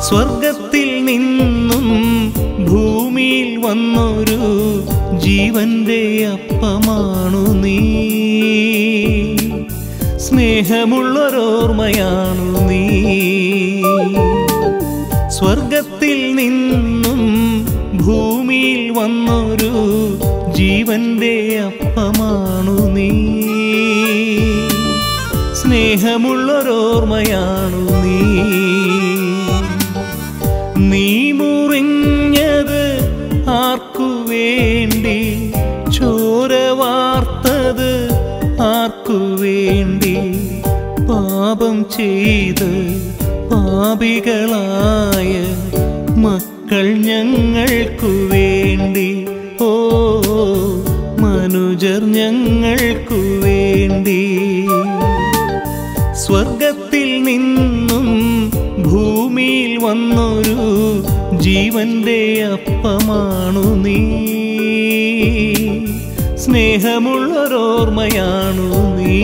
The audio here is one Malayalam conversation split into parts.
സ്വർഗത്തിൽ നിന്നും ഭൂമിയിൽ വന്നൊരു ജീവന്റെ അപ്പമാണു നീ സ്നേഹമുള്ളൊരോർമ്മയാണു നീ സ്വർഗത്തിൽ നിന്നും ഭൂമിയിൽ വന്നൊരു ജീവന്റെ അപ്പമാണു നീ സ്നേഹമുള്ളൊരോർമ്മയാണു നീ നീ മുറിഞ്ഞത് ആർക്കു വേണ്ടി ചോര വാർത്തത് ആർക്കു വേണ്ടി പാപം ചെയ്ത് പാപികളായ മക്കൾ ഞങ്ങൾക്കു വേണ്ടി ഓ മനുജർ ഞങ്ങൾക്കു വേണ്ടി സ്വർഗത്തിൽ നിന്നും ഭൂമിയിൽ വന്നൊരു ജീവന്റെ അപ്പമാണു നീ സ്നേഹമുള്ളൊരോർമ്മയാണു നീ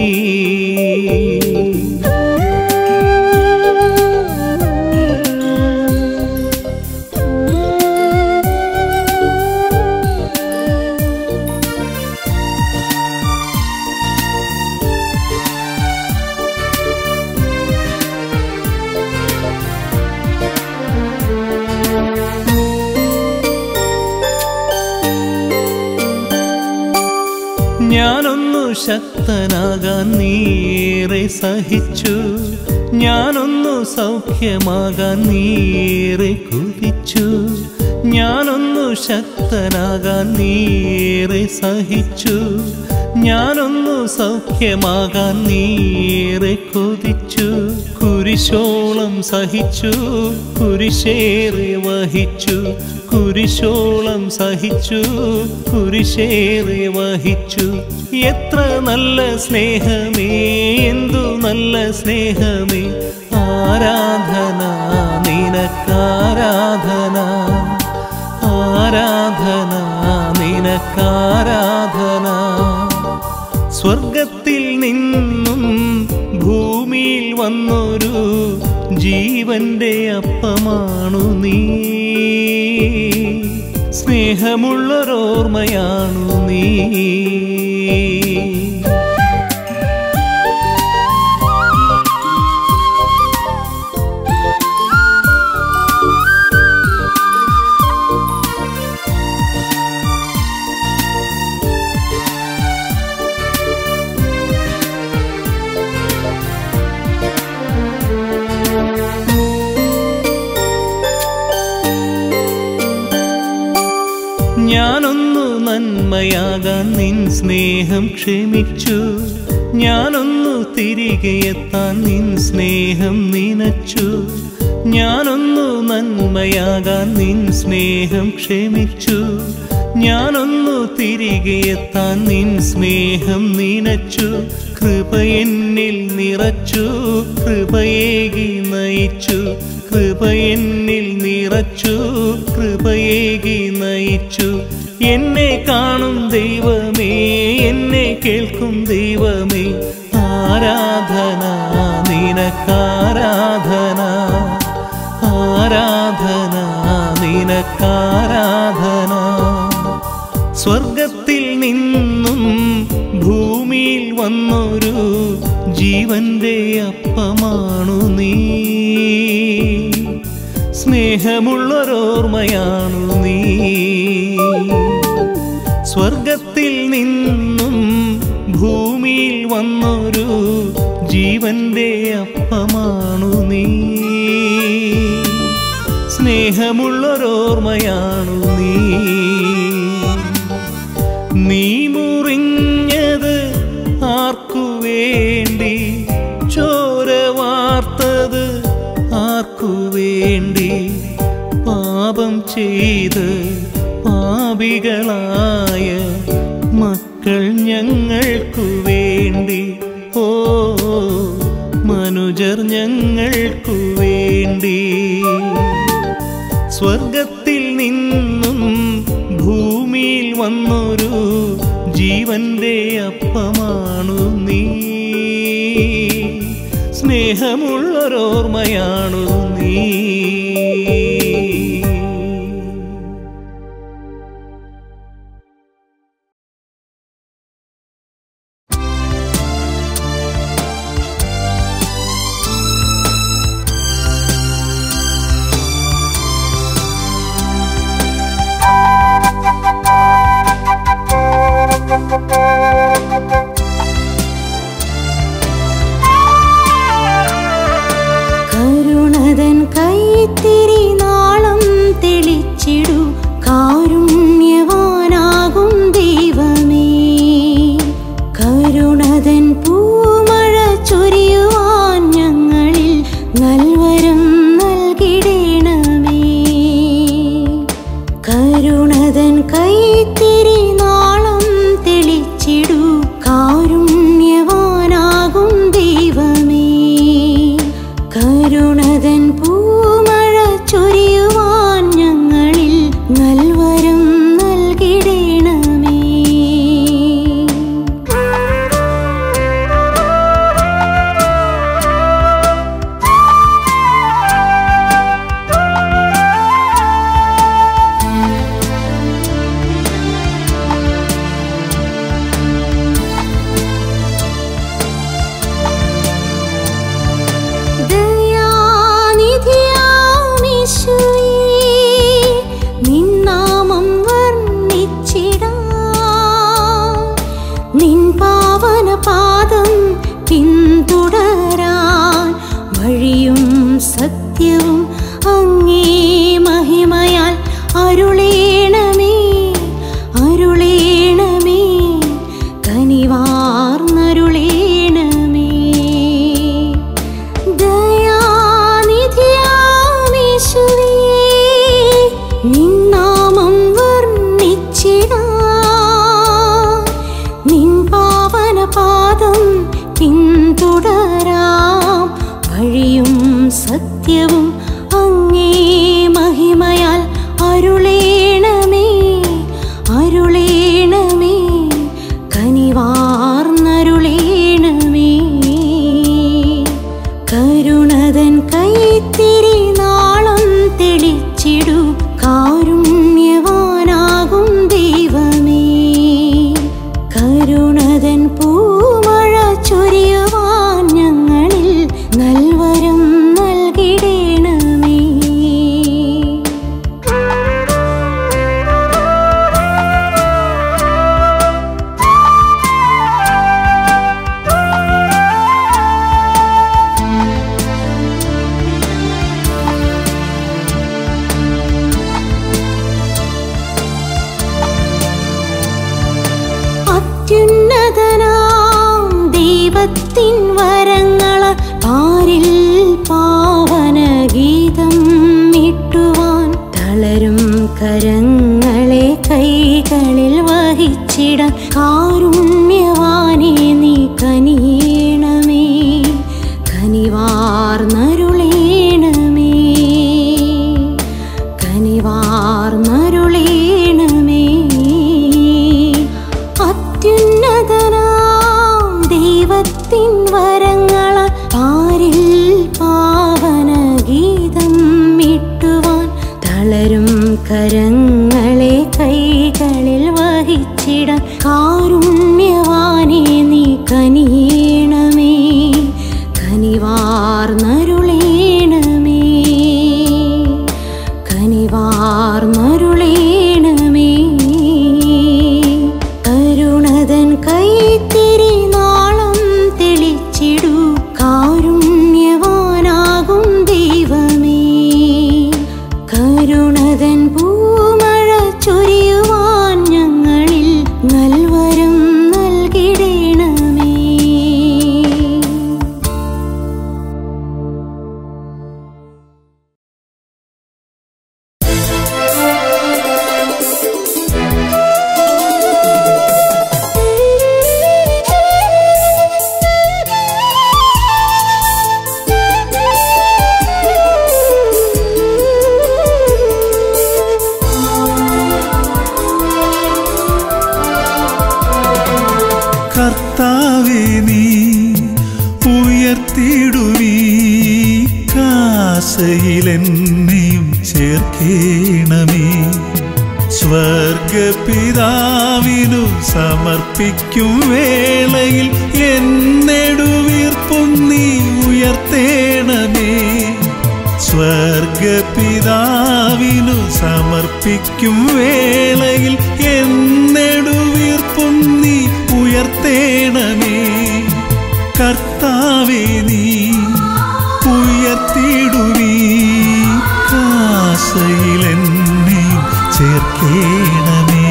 ഞാനൊന്നു ശക്തനാകാൻ നീറെ സഹിച്ചു ഞാനൊന്നു സൗഖ്യമാകാൻ നീറെ കുതിച്ചു ഞാനൊന്നു ശക്തനാകാൻ നീറെ സഹിച്ചു ഞാനൊന്നു സൗഖ്യമാകാൻ നീറെ കൊതിച്ചു കുരിശോളം സഹിച്ചു കുരിശേറെ വഹിച്ചു കുരിശോളം സഹിച്ചു കുരിശേറെ വഹിച്ചു എത്ര നല്ല സ്നേഹമേ എന്തു നല്ല സ്നേഹമേ ആരാധന നിനക്കാരാധന ആരാധന നിനക്കാരാധന സ്വർഗത്തിൽ നിന്നും ഭൂമിയിൽ വന്നൊരു ജീവന്റെ അപ്പമാണു നീ സ്നേഹമുള്ളൊരോർമ്മയാണു നീ ഞാനൊന്നു നന്മയാകാൻ നിൻ സ്നേഹം ക്ഷമിച്ചു ഞാനൊന്നു തിരികെ എത്താൻ നിൻ സ്നേഹം നിനച്ചു ഞാനൊന്നു നന്മയാകാൻ നിൻ സ്നേഹം ക്ഷമിച്ചു ഞാനൊന്നു തിരികെ എത്താൻ നിൻ സ്നേഹം നിനച്ചു കൃപ എന്നിൽ നിറച്ചു കൃപയേകി നയിച്ചു കൃപ എന്നിൽ നിറച്ചു കൃപയേകി നയിച്ചു എന്നെ കാണും ദൈവമേ എന്നെ കേൾക്കും ദൈവമേ ആരാധന നിനക്കാരാധന ആരാധന നിനക്കാരാധന സ്വർഗത്തിൽ നിന്നും ഭൂമിയിൽ വന്നൊരു ജീവന്റെ അപ്പമാണു നീ സ്നേഹമുള്ളൊരോർമ്മയാണു നീ സ്വർഗത്തിൽ നിന്നും ഭൂമിയിൽ വന്നൊരു ജീവന്റെ അപ്പമാണു നീ സ്നേഹമുള്ളൊരോർമ്മയാണു നീ നീ മുറിഞ്ഞത് ആർക്കു വേണ്ടി ചോര വാർത്തത് ആർക്കു വേണ്ടി പാപം ചെയ്ത് പാപികളായ മക്കൾ ഞങ്ങൾക്കു വേണ്ടി ഓ മനുജർ ഞങ്ങൾക്കു വേണ്ടി സ്വർഗത്തിൽ നിന്നും ഭൂമിയിൽ വന്നൊരു ജീവന്റെ അപ്പമാണു നീ സ്നേഹമുള്ളൊരോർമ്മയാണു നീ കൈത്തിരി നാളം തെളിച്ചിടു കാരുണ്യവാനാകും ദൈവമേ കരുണതൻ പൂമഴ ചൊരിയുവാൻ ഞങ്ങളിൽ നൽവരം നൽകിടേണമേ കരുണതൻ കൈത്തിരി നാളം തെളിച്ചിടു കാരുണ്യവാനാകും ദൈവമേ കരുണതൻ പൂമഴ ചൊരിയുവാൻ ഞങ്ങളിൽ നൽവരം നൽകിടേണമേ ദയാനിധിയാമീശോയേ, നിന്നാമം വർണ്ണിച്ചിടാം. നിൻ പാവന പാദം പിന്തുടരാൻ വഴിയും സത്യവും അങ്ങേ മഹിമയാൽ അരുളേണമേ അരുളേണമേ കനിവാർന്നരുളേണമേ ദയാനിധിയാമീശുവേ, നിന്നാമം വർണ്ണിച്ചിടാം. നിൻ പാവന പാദം പിന്തുടരാം വഴിയും സത്യവും അങ്ങേ മഹിമയാൽ അരുളേണമേ അരുളേണമേ കനിവാർന്നരുളേണമേ കരുണതൻ കൈത്തിരി നാളം തെളിച്ചിടു കാരുണ്യവാനാകും ദൈവമേ കരുണതൻ പൂമഴ ചൊരിയുവാൻ ഞങ്ങളിൽ നൽവരം നൽകിടേണമേ അത്യുന്നതനാം ദൈവത്തിൻ വരങ്ങള പാരിൽ പാവന ഗീതം ഇട്ടുവാൻ തളരും കരങ്ങളെ കൈകളിൽ വഹിച്ചിടാൻ കാരുണ്യവാനെ നീ കനിയണമേ കനിവാർന്നരുളേണമേ കനിവാർന്നരുളേണമേ അത്യുന്നതനാം ദൈവത്തിൻ വരങ്ങള പാരിൽ പാവന ഗീതം ഇട്ടുവാൻ തളരും കരങ്ങളെ കൈകളിൽ വഹിച്ചിടാൻ കാരുണ്യവാനെ നീ കനിയണമേ കനിവാർന്നരുളേണമേ കനിവാർന്നരുളേണമേ കരുണതൻ കൈത്തിരി നാളം തെളിച്ചിടു കാരുണ്യവാനാകും ദൈവമേ കരുണതൻ പൂമഴ ചൊരിയുവാൻ ഞങ്ങളിൽ നൽവരം നൽകിടേണമേ കർത്താവേ നീ ഉയർത്തിടുവീ കാസയിലെന്നെയും ചേർക്കേണമേ സ്വർഗപിതാവിനു സമർപ്പിക്കും വേളയിൽ എന്നെടുവീർപ്പും നീ ഉയർത്തേണമേ സ്വർഗപിതാവിനു സമർപ്പിക്കും വേളയിൽ എന്നെടുവീർപ്പും നീ ഉയർത്തേണമേ കർത്താവേ നീ ഉയർത്തിടുവീ ചേർക്കേണമേ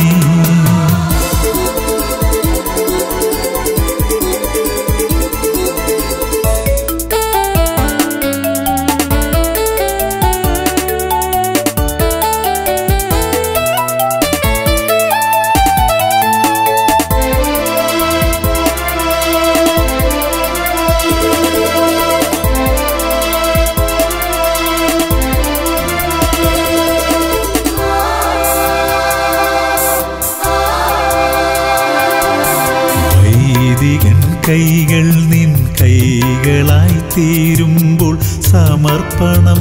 വൈദികൻ കൈകൾ നിൻ കൈകളായി തീരുമ്പോൾ സമർപ്പണം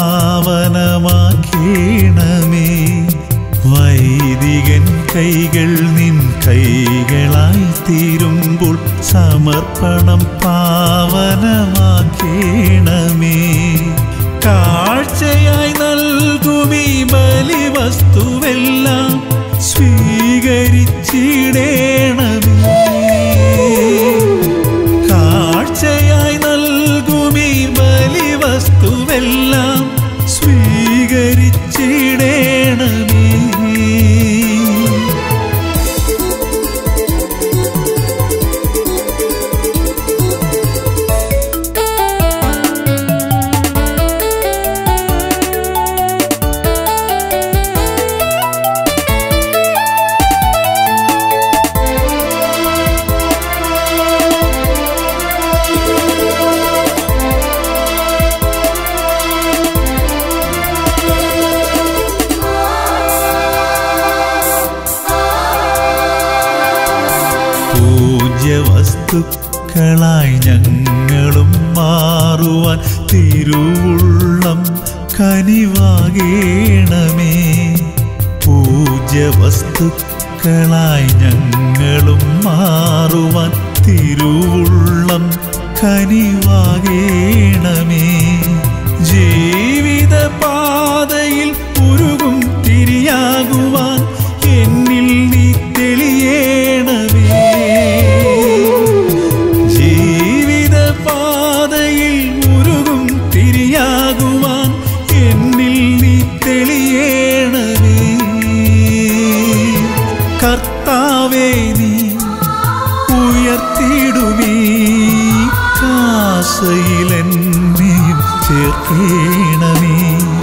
പാവനമാക്കേണമേ വൈദികൻ കൈകൾ നിൻ കൈകളായി തീരുമ്പോൾ സമർപ്പണം പാവനമാക്കേണമേ കാഴ്ചയായി നൽകുമീ ബലി വസ്തുവെല്ലാം സ്വീകരിച്ചിടേണമേ കാഴ്ചയായി നൽകുമീ ബലി വസ്തുവെല്ലാം സ്വീകരിച്ചിടേണമേ പൂജ്യവസ്തുക്കളായി ഞങ്ങളും മാറുവാൻ തിരുവുള്ളം കനിവാകേണമേ പൂജ്യവസ്തുക്കളായി ഞങ്ങളും മാറുവാൻ തിരുവുള്ളം കനിവാകേണമേ ജീവിത പാതയിൽ ഉരുകും തിരിയാകുവാൻ എന്നിൽ നീ തെളിയേണമേ ജീവിത പാതയിൽ ഉരുകും തിരിയാകുവാൻ എന്നിൽ നീ തെളിയേണമേ കർത്താവേ നീ ഉയർത്തിടുമീ കാസയിലെന്നെയും ചേർക്കേണമേ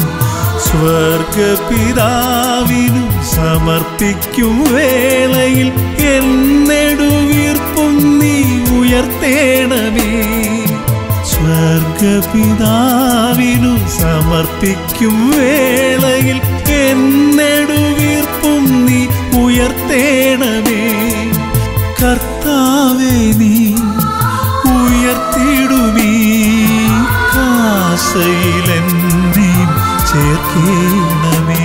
സ്വർഗപിതാവിനു സമർപ്പിക്കും വേളയിൽ എന്നെടുവീർപ്പും നീ ഉയർത്തേണമേ സ്വർഗപിതാവിനു സമർപ്പിക്കും വേളയിൽ എന്നെടുവീർപ്പും നീ ഉയർത്തേണമേ കർത്താവേ നീ ഉയർത്തിടുമീ കാസയിലെന്നെയും ചേർക്കേണമേ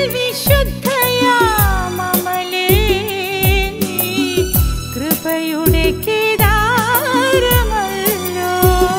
വിശുദ്ധയാമമലേ നീ കൃപയുടെ കേദാരമല്ലോ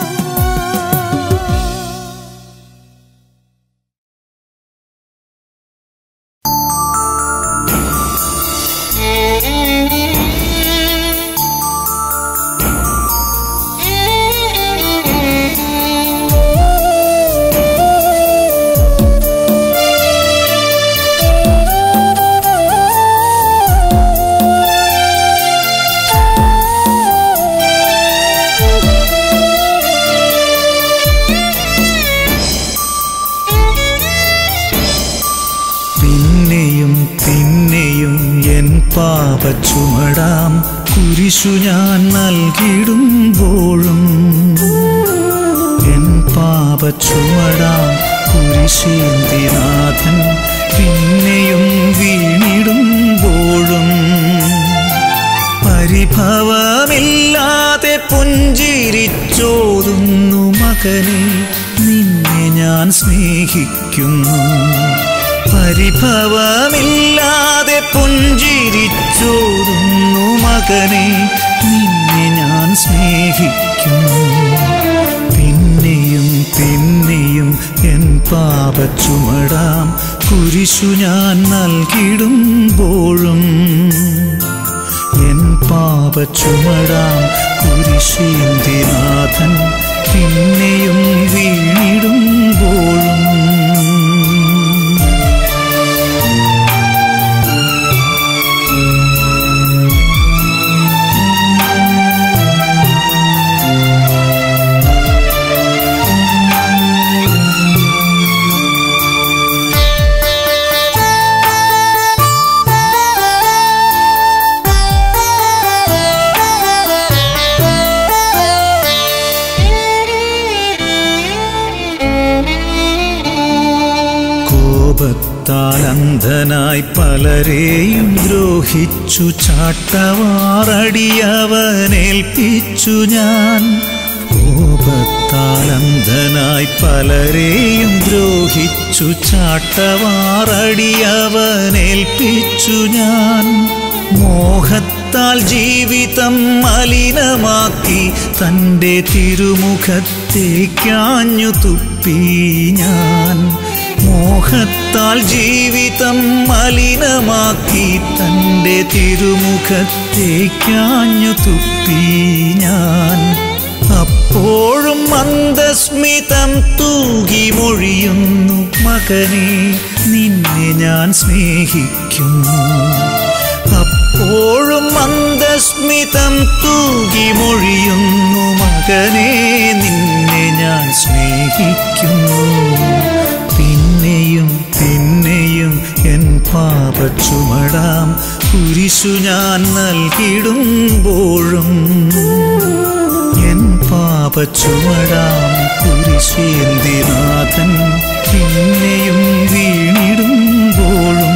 പിന്നെയും പിന്നെയും എൻ പാപച്ചുമടാം കുരിശു ഞാൻ നൽകിടുമ്പോഴും എൻ പാപച്ചുമടാം കുരിശേന്തിനാഥൻ പിന്നെയും വീണിടുമ്പോഴും പരിഭവമില്ലാതെ പുഞ്ചിരിച്ചോതുന്നു മകനെ നിന്നെ ഞാൻ സ്നേഹിക്കുന്നു പരിഭവമില്ലാതെ പുഞ്ചിരിച്ചോതുന്നു മകനെ നിന്നെ ഞാൻ സ്നേഹിക്കുന്നു പിന്നെയും പിന്നെയും എൻ പാപച്ചുമടാം കുരിശു ഞാൻ നൽകിടുമ്പോഴും എൻ പാപച്ചുമടാം കുരിശേന്തിനാഥൻ പിന്നെയും വീണിടുമ്പോഴും കോപത്താൽ അന്ധനായി പലരെയും ദ്രോഹിച്ചു ചാട്ടവാറടിയവനേൽപ്പിച്ചു ഞാൻ കോപത്താൽ അന്ധനായി പലരെയും ദ്രോഹിച്ചു ചാട്ടവാറടിയവനേൽപ്പിച്ചു ഞാൻ മോഹത്താൽ ജീവിതം മലിനമാക്കി തൻ്റെ തിരുമുഖത്തേക്കാഞ്ഞു തുപ്പി ഞാൻ മോഹത്താൽ ജീവിതം മലിനമാക്കി തൻ്റെ തിരുമുഖത്തേക്കാഞ്ഞു തുപ്പി ഞാൻ അപ്പോഴും മന്ദസ്മിതം തൂകി മൊഴിയുന്നു മകനെ നിന്നെ ഞാൻ സ്നേഹിക്കുന്നു അപ്പോഴും മന്ദസ്മിതം തൂകി മൊഴിയുന്നു മകനെ നിന്നെ ഞാൻ സ്നേഹിക്കുന്നു പിന്നെയും പിന്നെയും എൻ പാപച്ചുമടാം കുരിശു ഞാൻ നൽകിടുമ്പോഴും എൻ പാപച്ചുമടാം കുരിശേന്തിനാഥൻ പിന്നെയും വീണിടുമ്പോഴും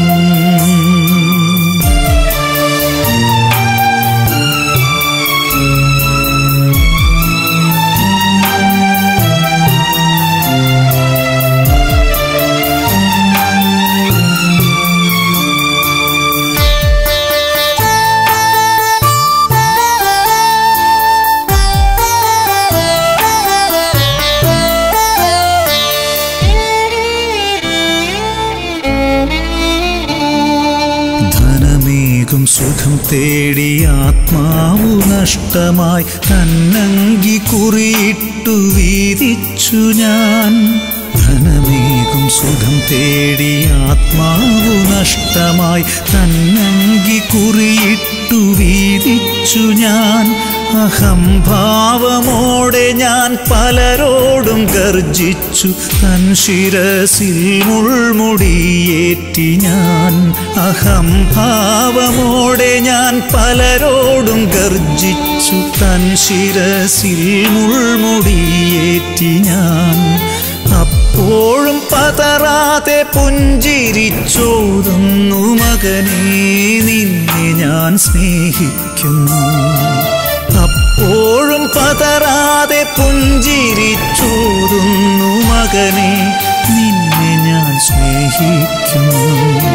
ധനമേകും സുഖം തേടി ആത്മാവു നഷ്ടമായി തന്നങ്കി കുറിയിട്ടു വീതിച്ചു ഞാൻ ധനമേകും സുഖം തേടി ആത്മാവു നഷ്ടമായി തന്നങ്കി കുറിയിട്ടു വീതിച്ചു ഞാൻ അഹംഭാവമോടെ ഞാൻ പലരോടും ഗർജിച്ചു തൻ ശിരസിൽ മുൾമുടിയേറ്റി ഞാൻ അഹംഭാവമോടെ ഞാൻ പലരോടും ഗർജിച്ചു തൻ ശിരസിൽ മുൾമുടിയേറ്റി ഞാൻ അപ്പോഴും പതറാതെ പുഞ്ചിരിച്ചോതുന്നു മകനെ നിന്നെ ഞാൻ സ്നേഹിക്കുന്നു അപ്പോഴും പതറാതെ പുഞ്ചിരിച്ചോതുന്നു മകനെ നിന്നെ ഞാൻ സ്നേഹിക്കുന്നു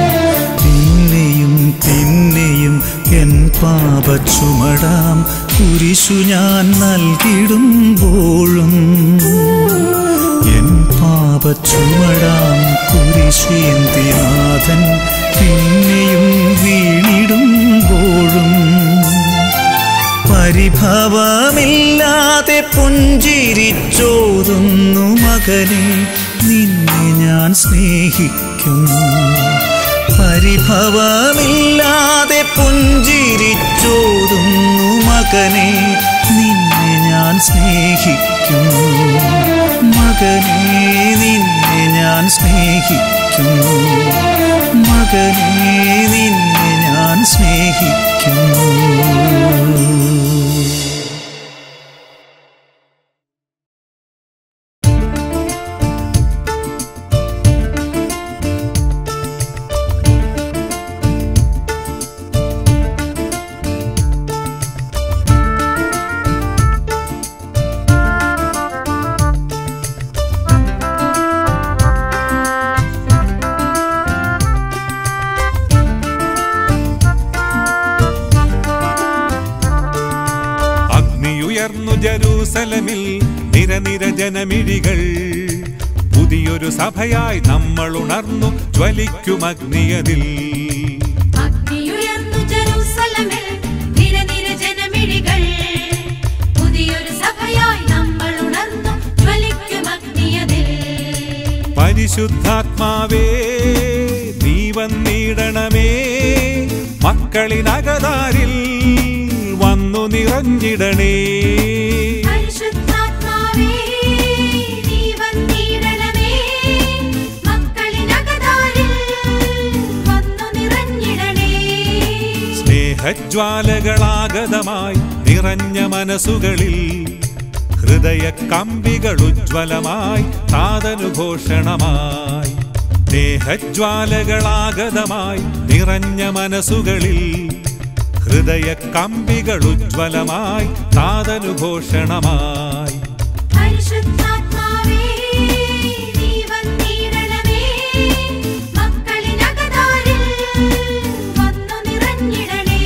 പാപച്ചുമടാം കുരിശു ഞാൻ നൽകിടുമ്പോഴും എൻ പാപച്ചുമടാം കുരിശേന്തിനാഥൻ പിന്നെയും വീണിടുമ്പോഴും പരിഭവമില്ലാതെ പുഞ്ചിരിച്ചോതുന്നു മകനെ നിന്നെ ഞാൻ സ്നേഹിക്കുന്നു പരിഭവമില്ലാതെ പുഞ്ചിരിച്ചോതുന്നു മകനെ നിന്നെ ഞാൻ സ്നേഹിക്കുന്നു മകനെ നിന്നെ ഞാൻ സ്നേഹിക്കുന്നു മകനെ നിന്നെ ഞാൻ സ്നേഹിക്കുന്നു അഗ്നിയുയർന്നു ജരൂസലമിൽ നിരനിര ജനമിഴികൾ പുതിയൊരു സഭയായി നമ്മൾ ഉണർന്നു ജ്വലിക്കും അഗ്നിയതിൽ അഗ്നിയുയർന്നു ജെറൂസലമിൽ നിരനിര ജനമിഴികൾ പുതിയൊരു സഭയായി നമ്മൾ ഉണർന്നു ജ്വലിക്കും അഗ്നിയതിൽ പരിശുദ്ധാത്മാവേ നീ വന്നിടണമേ മക്കളിനകതാരിൽ വന്നു നിറഞ്ഞിടണേ പരിശുദ്ധാത്മാവേ നീ വന്നിടണമേ മക്കളിനകതാരിൽ വന്നു നിറഞ്ഞിടണേ സ്നേഹജ്വാലകളാഗതമായി നിറഞ്ഞ മനസ്സുകളിൽ ഹൃദയ കമ്പികൾ ഉജ്വലമായി താതനുഘോഷണമായി സ്നേഹജ്വാലകളാഗതമായി നിറഞ്ഞ മനസ്സുകളിൽ ഹൃദയ കമ്പികൾ ഉജ്വലമായി താതനുഘോഷണമായി പരിശുദ്ധാത്മാവേ നീ വന്നിടണമേ മക്കളിനകതാരിൽ വന്നു നിറഞ്ഞിടണേ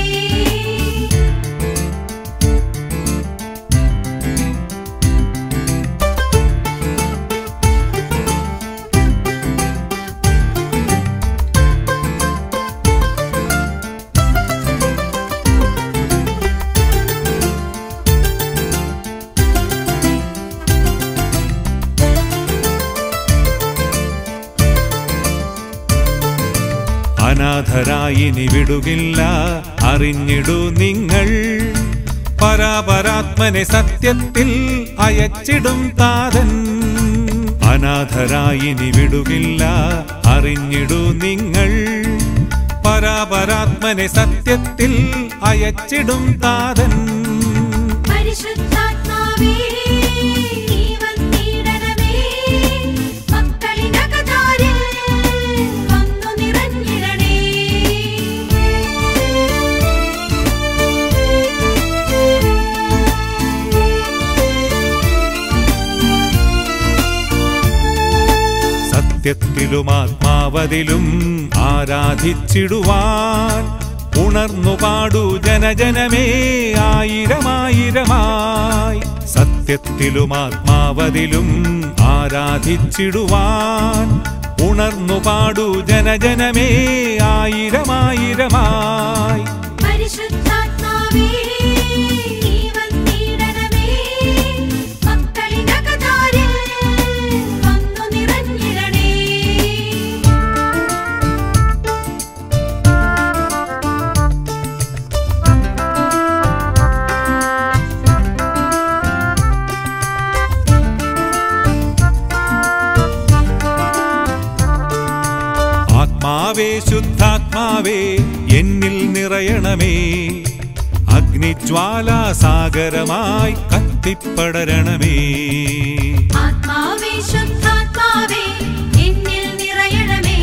അനാഥരായിനി വിടുകില്ല അറിഞ്ഞിടൂ നിങ്ങൾ പരാപരാത്മനെ സത്യത്തിൽ അയച്ചിടും താതൻ അനാഥരായിനി വിടുകില്ല അറിഞ്ഞിടൂ നിങ്ങൾ പരാപരാത്മനെ സത്യത്തിൽ അയച്ചിടും താതൻ പരിശുദ്ധാത്മാവേ നീ വന്നിടണമേ മക്കളിനകതാരിൽ വന്നു നിറഞ്ഞിടണേ സത്യത്തിലും ആത്മാവതിലും ആരാധിച്ചിടുവാൻ ഉണർന്നു പാടൂ ജനജനമേ ആയിരമായിരമായി സത്യത്തിലും ആത്മാവതിലും ആരാധിച്ചിടുവാൻ ഉണർന്നു പാടൂ ജനജനമേ ആയിരമായിരമായി പരിശുദ്ധാത്മാവേ നീ വന്നിടണമേ മക്കളിനകതാരിൽ വന്നു നിറഞ്ഞിടണേ ആത്മാവേ ശുദ്ധാത്മാവേ എന്നിൽ നിറയണമേ അഗ്നിജ്വാലാസാഗരമായി കത്തിപ്പടരണമേ ആത്മാവേ ശുദ്ധാത്മാവേ എന്നിൽ നിറയണമേ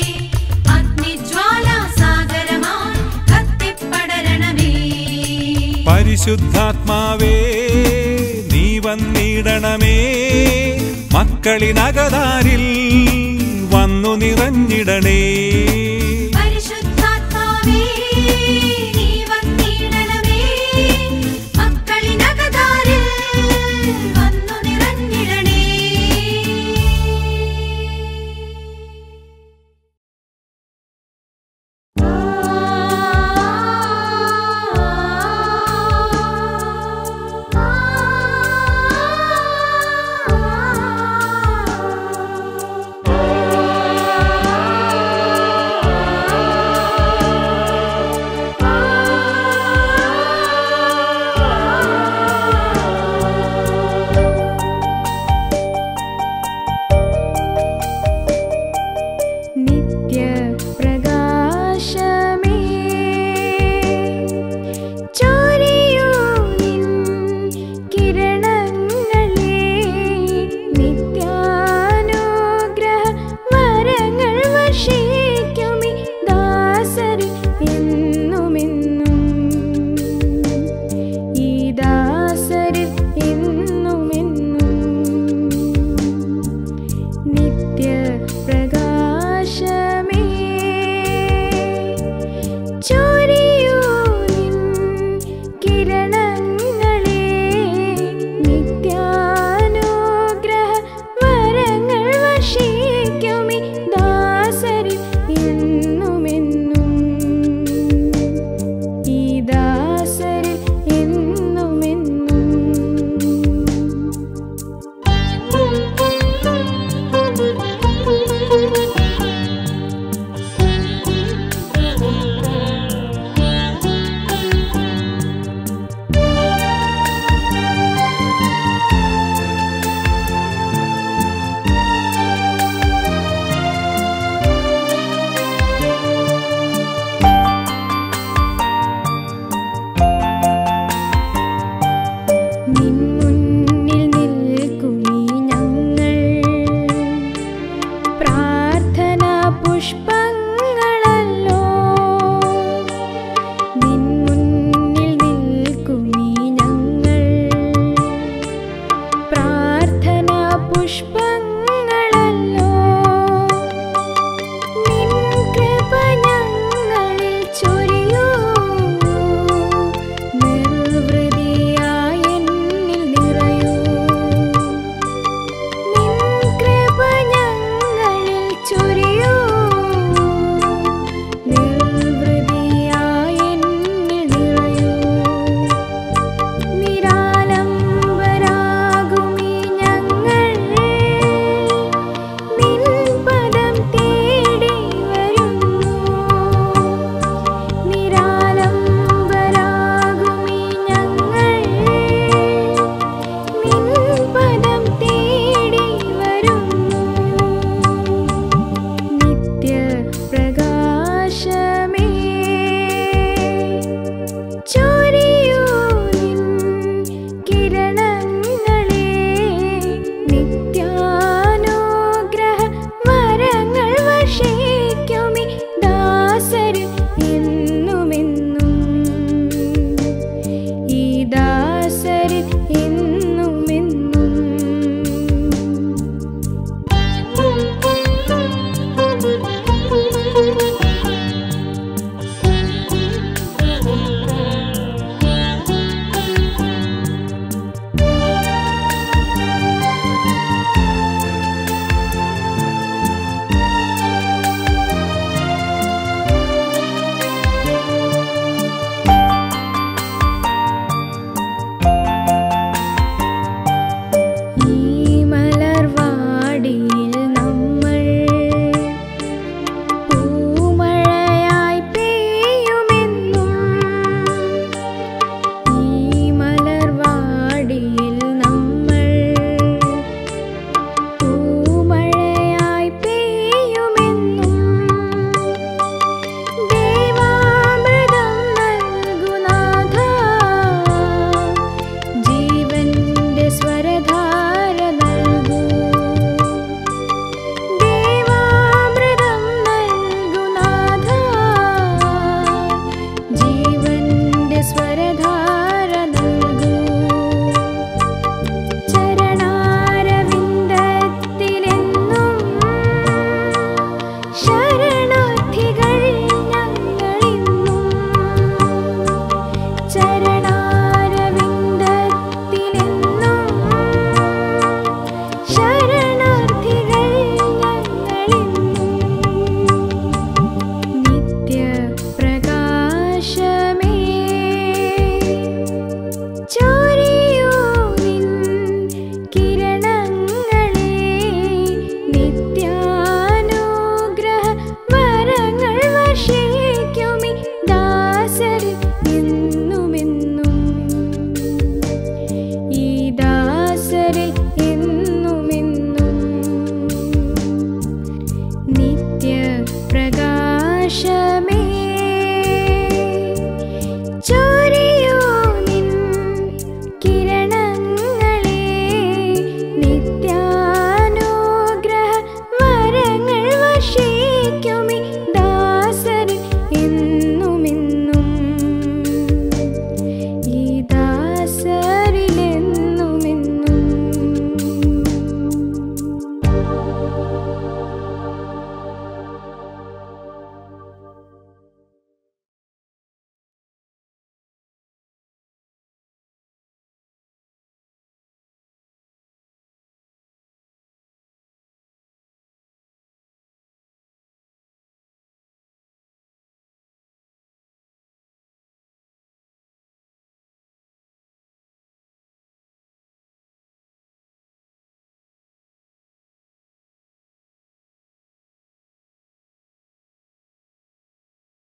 അഗ്നിജ്വാലാസാഗരമായി കത്തിപ്പടരണമേ പരിശുദ്ധാത്മാവേ നീ വന്നിടണമേ മക്കളിനകതാരിൽ വന്നു നിറഞ്ഞിടണേ